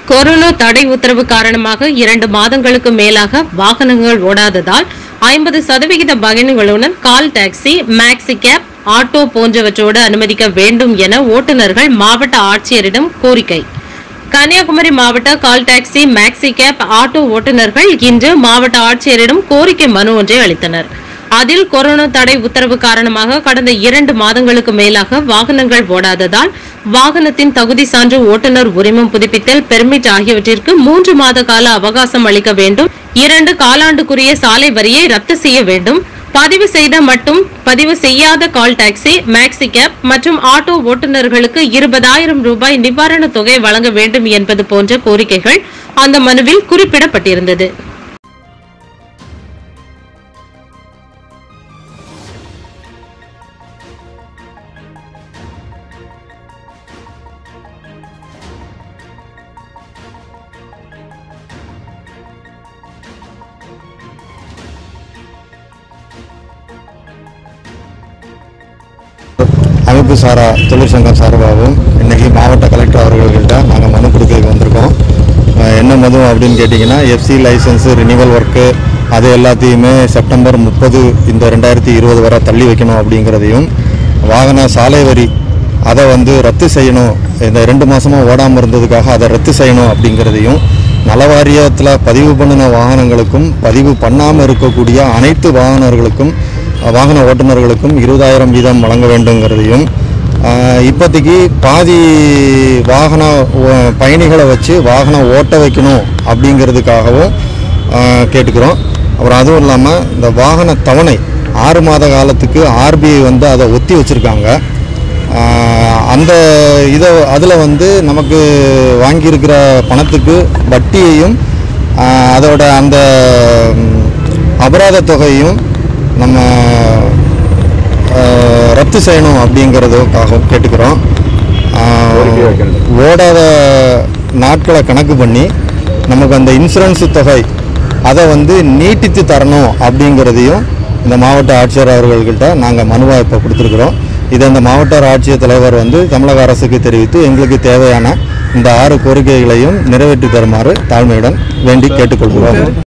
corona தடை உத்தரவு காரணமாக இரண்டு மாதங்களுக்கு மேலாக வாகனங்கள் ஓடாததால் ஐம்பது சதவிகித பயணிகளுடன் call taxi maxi cab auto போன்றவற்றோடு அனுமதிக்க வேண்டும் என ஓட்டுநர்கள் மாவட்ட ஆட்சியரிடம் கோரிக்கை கன்னியாகுமரி மாவட்ட call taxi maxi cab auto ஓட்டுநர்கள் இன்று மாவட்ட ஆட்சியரிடம் கோரிக்கை மனு ஒன்றை அளித்தனர் அதில் கொரோனா தடை உத்தரவு காரணமாக கடந்த இரண்டு மாதங்களுக்கு மேலாக வாகனங்கள் ஓடாததால் வாகனத்தின் தகுதி சான்று ஓட்டுநர் உரிமம் புதுப்பித்தல் பெர்மிட் ஆகியவற்றிற்கு மூன்று மாத கால அவகாசம் அளிக்க வேண்டும் இரண்டு காலாண்டுக்குரிய சாலை வரியை ரத்து செய்ய வேண்டும் பதிவு செய்த மட்டும் பதிவு செய்யாத கால் டாக்ஸி மேக்ஸி கேப் மற்றும் ஆட்டோ ஓட்டுநர்களுக்கு இருபதாயிரம் ரூபாய் நிவாரணத் தொகை வழங்க வேண்டும் என்பது போன்ற கோரிக்கைகள் அந்த மனுவில் குறிப்பிடப்பட்டிருந்தது அமைப்பு சாரா தொழிற்சங்கம் சார்பாகவும் இன்னைக்கு மாவட்ட கலெக்டர் அவர்கள்கிட்ட நாங்கள் மனு கொடுக்க வந்திருக்கோம் அஹ் என்ன மனு அப்படின்னு கேட்டிங்கன்னா எஃப்சி லைசன்ஸு ரினிவல் ஒர்க்கு அது எல்லாத்தையுமே செப்டம்பர் முப்பது இந்த ரெண்டாயிரத்தி இருபது வரை தள்ளி வைக்கணும் அப்படிங்கிறதையும் வாகன சாலை வரி அதை வந்து ரத்து செய்யணும் இந்த ரெண்டு மாதமாக ஓடாமல் இருந்ததுக்காக அதை ரத்து செய்யணும் அப்படிங்கிறதையும் நலவாரியத்தில் பதிவு பண்ணின வாகனங்களுக்கும் பதிவு பண்ணாமல் இருக்கக்கூடிய அனைத்து வாகனர்களுக்கும் வாகன ஓட்டுநர்களுக்கும் இருபதாயிரம் வீதம் வழங்க வேண்டுங்கிறதையும் ஆஹ், இப்போதைக்கு பாதி வாகன ஓ- பயணிகளை வச்சு வாகனம் ஓட்ட வைக்கணும் அப்படிங்கிறதுக்காகவும் ஆஹ், கேட்டுக்கிறோம் அப்புறம் அதுவும் இல்லாமல் இந்த வாகன தவணை ஆறு மாத காலத்துக்கு ஆர்பிஐ வந்து அதை ஒத்தி வச்சுருக்காங்க அந்த இதை அதில் வந்து நமக்கு வாங்கியிருக்கிற பணத்துக்கு வட்டியையும் ஆஹ், அதோட அந்த ம், அபராத தொகையும் நம்ம ஆஹ், ரத்து செய்யணும் அப்படிங்கிறதுக்காக கேட்டுக்கிறோம் ஆஹ், ஓடாத நாட்களை கணக்கு பண்ணி நமக்கு அந்த இன்சூரன்ஸ் தொகை அதை வந்து நீட்டித்து தரணும் அப்படிங்கிறதையும் இந்த மாவட்ட ஆட்சியர் அவர்கள்கிட்ட நாங்கள் மனுவாக இப்போ கொடுத்துருக்குறோம் இதை இந்த மாவட்ட ஆட்சியர் தலைவர் வந்து தமிழக அரசுக்கு தெரிவித்து எங்களுக்கு தேவையான இந்த ஆறு கோரிக்கைகளையும் நிறைவேற்றி தருமாறு தாழ்மையுடன் வேண்டி கேட்டுக்கொள்கிறோம்